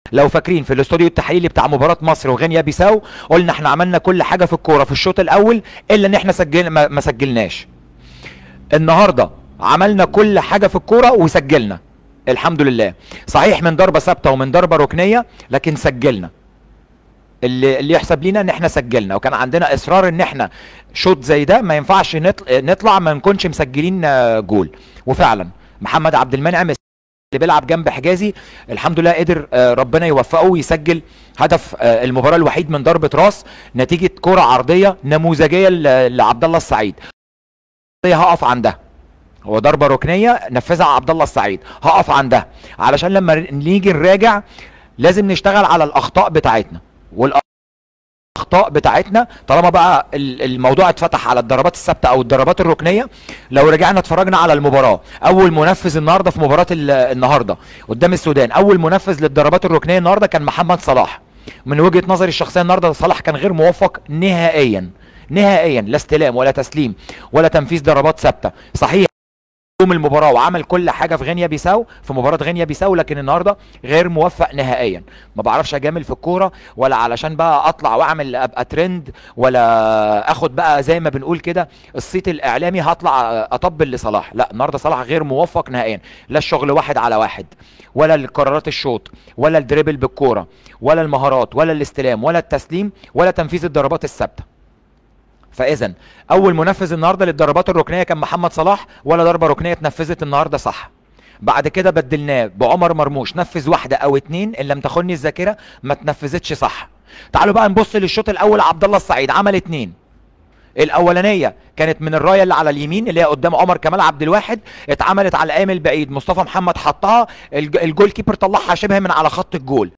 لو فاكرين في الاستوديو التحليلي بتاع مباراه مصر وغينيا بيساو قلنا احنا عملنا كل حاجه في الكوره في الشوط الاول الا ان احنا سجل ما ما سجلناش النهارده عملنا كل حاجه في الكوره وسجلنا الحمد لله صحيح من ضربه ثابته ومن ضربه ركنيه لكن سجلنا اللي اللي يحسب لينا ان احنا سجلنا وكان عندنا اصرار ان احنا شوط زي ده ما ينفعش نطل- نطلع ما نكونش مسجلين آه، جول وفعلا محمد عبد المنعم اللي بيلعب جنب حجازي الحمد لله قدر آه، ربنا يوفقه ويسجل هدف آه، المباراه الوحيد من ضربه راس نتيجه كره عرضيه نموذجيه ل- لعبد الله السعيد هقف عندها هو ضربه ركنيه نفذها عبد الله السعيد هقف عندها علشان لما نيجي نراجع لازم نشتغل على الاخطاء بتاعتنا والاخطاء بتاعتنا طالما بقى ال- الموضوع اتفتح على الضربات الثابته او الضربات الركنيه لو رجعنا اتفرجنا على المباراه اول منفذ النهارده في مباراه ال- النهارده قدام السودان اول منفذ للضربات الركنيه النهارده كان محمد صلاح من وجهه نظري الشخصيه النهارده صلاح كان غير موفق نهائيا نهائيا لا استلام ولا تسليم ولا تنفيذ ضربات ثابته صحيح يوم المباراه وعمل كل حاجه في غينيا بيساو في مباراه غينيا بيساو لكن النهارده غير موفق نهائيا ما بعرفش اجامل في الكوره ولا علشان بقى اطلع واعمل ابقى ترند ولا اخد بقى زي ما بنقول كده الصيت الاعلامي هطلع اطبل لصلاح لا النهارده صلاح غير موفق نهائيا لا الشغل واحد على واحد ولا القرارات الشوط ولا الدريبل بالكوره ولا المهارات ولا الاستلام ولا التسليم ولا تنفيذ الضربات الثابته فاذا اول منفذ النهارده للضربات الركنيه كان محمد صلاح ولا ضربه ركنيه اتنفذت النهارده صح بعد كده بدلناه بعمر مرموش نفذ واحده او اتنين ان لم تخني الذاكره ما اتنفذتش صح تعالوا بقى نبص للشوط الاول عبد الله السعيد عمل اتنين الاولانيه كانت من الرايه اللي على اليمين اللي هي قدام عمر كمال عبد الواحد اتعملت على الايام البعيد مصطفى محمد حطها الج- الجول كيبر طلعها شبه من على خط الجول